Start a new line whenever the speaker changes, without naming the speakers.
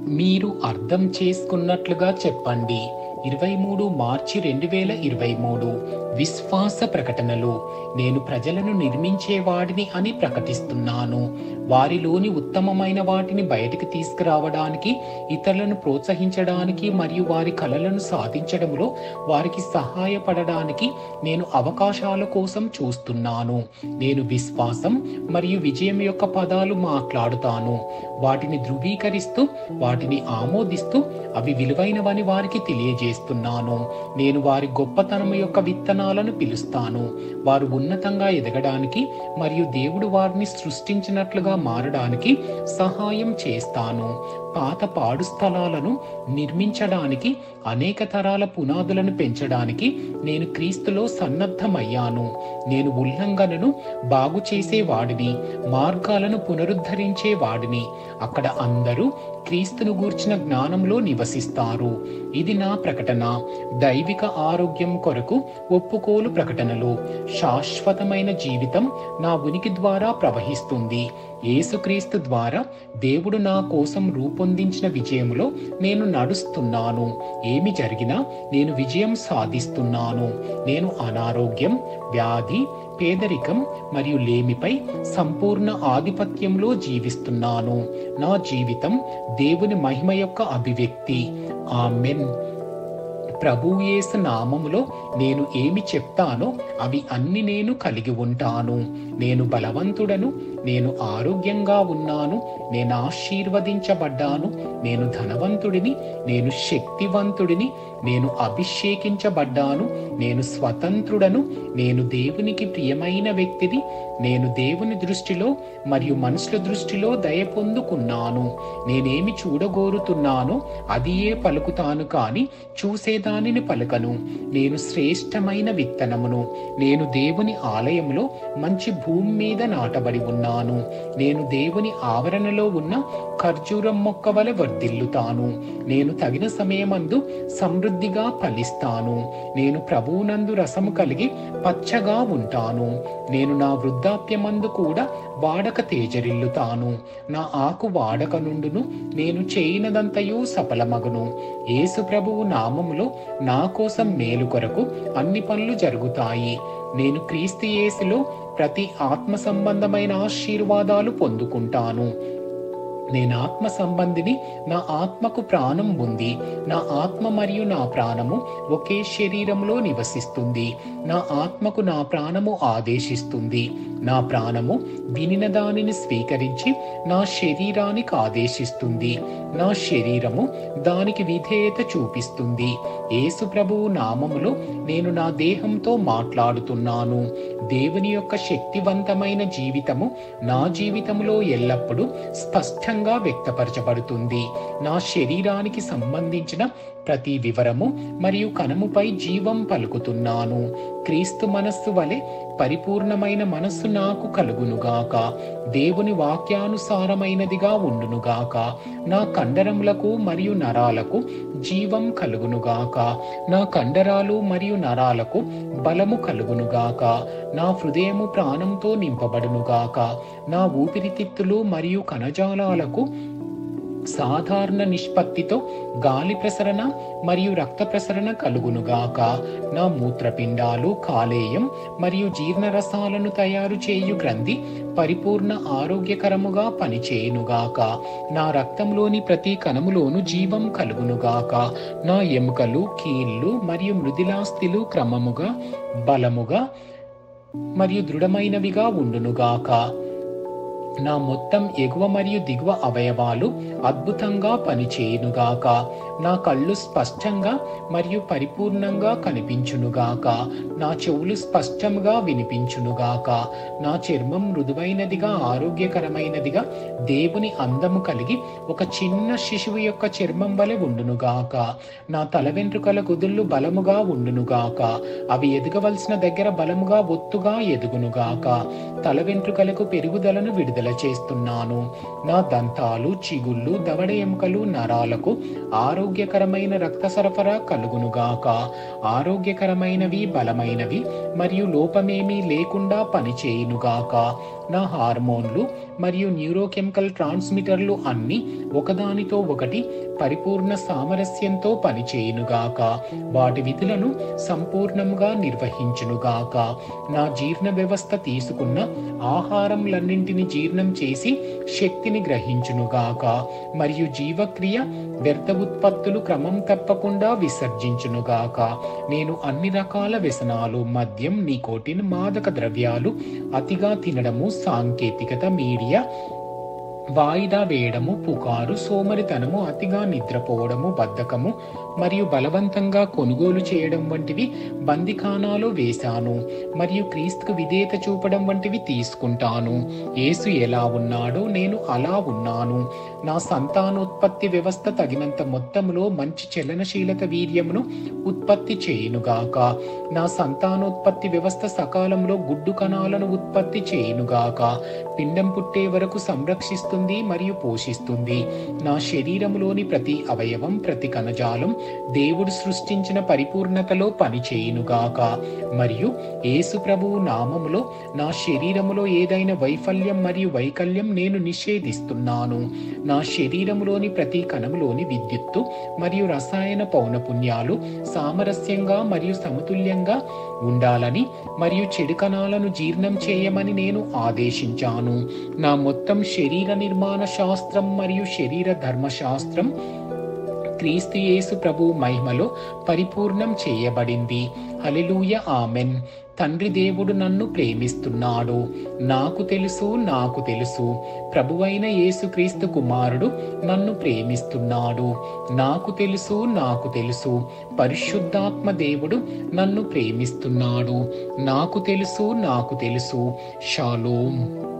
మీరు అర్థం చేసుకున్నట్లుగా చెప్పండి ఇరవై మూడు మార్చి రెండు వేల ఇరవై మూడు విశ్వాస ప్రకటనలు నేను ప్రజలను నిర్మించేవాడిని అని ప్రకటిస్తున్నాను వారిలోని ఉత్తమమైన వాటిని బయటికి తీసుకురావడానికి ఇతరులను ప్రోత్సహించడానికి మరియు వారి కలలను సాధించడంలో వారికి సహాయపడడానికి నేను అవకాశాల కోసం చూస్తున్నాను నేను విశ్వాసం మరియు విజయం యొక్క పదాలు మాట్లాడుతాను వాటిని ధృవీకరిస్తూ వాటిని ఆమోదిస్తూ అవి విలువైనవని వారికి తెలియజేస్తున్నాను నేను వారి గొప్పతనం యొక్క విత్తనాలను పిలుస్తాను వారు ఉన్నతంగా ఎదగడానికి మరియు దేవుడు వారిని సృష్టించినట్లుగా మారడానికి సహాయం చేస్తాను పాత పాడు స్థలాలను నిర్మించడానికి అనేక తరాల పునాదులను పెంచడానికి నేను క్రీస్తులో సన్నద్ధమయ్యాను నేను ఉల్లంఘనను బాగు చేసేవాడిని మార్గాలను పునరుద్ధరించేవాడిని అక్కడ అందరూ క్రీస్తును గూర్చిన జ్ఞానంలో నివసిస్తారు ఇది నా ప్రకటన దైవిక ఆరోగ్యం కొరకు ఒప్పుకోలు ప్రకటనలు శాశ్వతమైన జీవితం నా ఉనికి ద్వారా ప్రవహిస్తుంది యేసుక్రీస్తు ద్వారా దేవుడు నా కోసం రూపొందించిన విజయములో నేను నడుస్తున్నాను ఏమి జరిగినా నేను విజయం సాధిస్తున్నాను నేను అనారోగ్యం వ్యాధి పేదరికం మరియు లేమిపై సంపూర్ణ ఆధిపత్యంలో జీవిస్తున్నాను నా జీవితం దేవుని మహిమ యొక్క అభివ్యక్తి ఆమెన్ ప్రభుయేసు నామములో నేను ఏమి చెప్తానో అవి అన్ని నేను కలిగి ఉంటాను నేను బలవంతుడను నేను ఆరోగ్యంగా ఉన్నాను నేను ఆశీర్వదించబడ్డాను నేను ధనవంతుడిని నేను శక్తివంతుడిని నేను అభిషేకించబడ్డాను నేను స్వతంత్రుడను నేను దేవునికి ప్రియమైన వ్యక్తిని నేను దేవుని దృష్టిలో మరియు మనుషుల దృష్టిలో దయ పొందుకున్నాను నేనేమి చూడగోరుతున్నానో అది ఏ పలుకుతాను కాని చూసేదానిని పలకను నేను శ్రేష్టమైన విత్తనమును నేను దేవుని ఆలయంలో మంచి భూమి మీద నాటబడి ఉన్నాను నేను దేవుని ఆవరణలో ఉన్న ఖర్జూరం మొక్క వలె వర్ధిల్లుతాను నేను తగిన సమయమందు సమృద్ధిగా ఫలిస్తాను నేను ప్రభువునందు రసము కలిగి పచ్చగా ఉంటాను నేను నా వృద్ధాప్యమందు కూడా వాడక తేజరిల్లుతాను నా ఆకు వాడక నుండును నేను చేయనదంతయు సఫలమగును యేసు ప్రభువు నామములో నా కోసం మేలు కొరకు అన్ని పనులు జరుగుతాయి నేను క్రీస్తు యేసులో ప్రతి ఆత్మ సంబంధమైన ఆశీర్వాదాలు పొందుకుంటాను నేను ఆత్మ సంబంధిని నా ఆత్మకు ప్రాణం ఉంది నా ఆత్మ మరియు నా ప్రాణము ఒకే శరీరంలో నివసిస్తుంది నా ఆత్మకు నా ప్రాణము ఆదేశిస్తుంది నా ప్రాణము వినిన దానిని స్వీకరించి నా శరీరానికి ఆదేశిస్తుంది నా శరీరము దానికి విధేయత చూపిస్తుంది యేసు ప్రభువు నామములో నేను నా దేహంతో మాట్లాడుతున్నాను దేవుని యొక్క శక్తివంతమైన జీవితము నా జీవితంలో ఎల్లప్పుడూ స్పష్టంగా వ్యక్తపరచబడుతుంది నా శరీరానికి సంబంధించిన ప్రతి వివరము మరియు కనముపై జీవం పలుకుతున్నాను క్రీస్తు మనస్సు వలె పరిపూర్ణమైన మనస్సు నాకు కలుగునుగాక దేవుని వాక్యానుసారమైనదిగా ఉండునుగాక నా కండరములకు మరియు నరాలకు జీవం కలుగునుగాక నా కండరాలు మరియు నరాలకు బలము కలుగునుగాక నా హృదయము ప్రాణంతో నింపబడునుగాక నా ఊపిరితిత్తులు మరియు కణజాలాలకు సాధారణ నిష్పత్తితో గాలి ప్రసరణ మరియు రక్త ప్రసరణ కలుగునుగాక నా మూత్రపిండాలు కాలేయం మరియు జీర్ణరసాలను తయారు చేయు గ్రంథి పరిపూర్ణ ఆరోగ్యకరముగా పనిచేయునుగాక నా రక్తంలోని ప్రతి కణములోను జీవం కలుగునుగాక నా ఎముకలు కీళ్ళు మరియు మృదిలాస్థిలు క్రమముగా బలముగా మరియు దృఢమైనవిగా ఉండునుగాక నా మొత్తం ఎగువ మరియు దిగువ అవయవాలు అద్భుతంగా పనిచేయునుగాక నా కళ్ళు స్పష్టంగా మరియు పరిపూర్ణంగా కనిపించునుగాక నా చెవులు స్పష్టంగా వినిపించునుగాక నా చర్మం మృదువైనదిగా ఆరోగ్యకరమైనదిగా దేవుని అందము కలిగి ఒక చిన్న శిశువు యొక్క చర్మం వలె ఉండునుగాక నా తల వెంట్రుకల కుదుళ్ళు బలముగా ఉండునుగాక అవి ఎదగవలసిన దగ్గర బలముగా ఒత్తుగా ఎదుగునుగాక తల వెంట్రుకలకు పెరుగుదలను విడుదల చేస్తున్నాను నా దంతాలు చిగుళ్ళు దవడ ఎముకలు నరాలకు ఆరోగ్యకరమైన రక్త సరఫరా కలుగునుగాక ఆరోగ్యకరమైనవి బలమైనవి మరియు లోపమేమీ లేకుండా పనిచేయునుగాక నా హార్మోన్లు మరియు న్యూరోకెమికల్ ట్రాన్స్మిటర్లు అన్ని ఒకదానితో ఒకటి పరిపూర్ణ సామరస్యంతో పనిచేయునుగాక వాటి విధులను సంపూర్ణంగా నిర్వహించునుగాక నా జీర్ణ వ్యవస్థ తీసుకున్న ఆహారంలన్నింటిని జీర్ణం చేసి శక్తిని గ్రహించునుగాక మరియు జీవక్రియ వ్యర్థ ఉత్పత్తులు క్రమం తప్పకుండా విసర్జించునుగాక నేను అన్ని రకాల వ్యసనాలు మద్యం నికోటిన్ మాదక ద్రవ్యాలు అతిగా తినడము సాంకేతికత మీడియా వాయిదా వేయడము పుకారు సోమరితనము అతిగా నిద్రపోవడము బద్ధకము మరియు బలవంతంగా కొనుగోలు చేయడం వంటివి బందిఖానాలో వేశాను మరియు క్రీస్తుకు విధేయత చూపడం వంటివి తీసుకుంటాను యేసు ఎలా ఉన్నాడో నేను అలా ఉన్నాను నా సంతానోత్పత్తి వ్యవస్థ తగినంత మొత్తంలో మంచి చలనశీలత వీర్యమును ఉత్పత్తి చేయునుగాక నా సంతానోత్పత్తి వ్యవస్థ సకాలంలో గుడ్డు కణాలను ఉత్పత్తి చేయునుగాక పిండం పుట్టే వరకు సంరక్షిస్తుంది మరియు పోషిస్తుంది నా శరీరములోని ప్రతి అవయవం ప్రతి కణజాలం దేవుడు సృష్టించిన పరిపూర్ణతలో పనిచేయునుగాక మరియు యేసు ప్రభువు నామములో నా శరీరములో ఏదైనా వైఫల్యం మరియు వైకల్యం నేను నిషేధిస్తున్నాను నా శరీరములోని ప్రతి కణములోని విద్యుత్తు మరియు రసాయన పౌనపుణ్యాలు సామరస్యంగా మరియు సమతుల్యంగా ఉండాలని మరియు చెడు కణాలను జీర్ణం చేయమని నేను ఆదేశించాను నా మొత్తం శరీర నిర్మాణ శాస్త్రం మరియు శరీర ధర్మశాస్త్రం క్రీస్తు యేసు ప్రభు మహిమలో పరిపూర్ణం చేయబడింది హల్లెలూయ ఆమెన్ తండ్రి దేవుడు నన్ను ప్రేమిస్తున్నాడు నాకు తెలుసు నాకు తెలుసు ప్రభువైన యేసుక్రీస్తు కుమారుడు నన్ను ప్రేమిస్తున్నాడు నాకు తెలుసు నాకు తెలుసు పరిశుద్ధాత్మ దేవుడు నన్ను ప్రేమిస్తున్నాడు నాకు తెలుసు నాకు తెలుసు షాలోం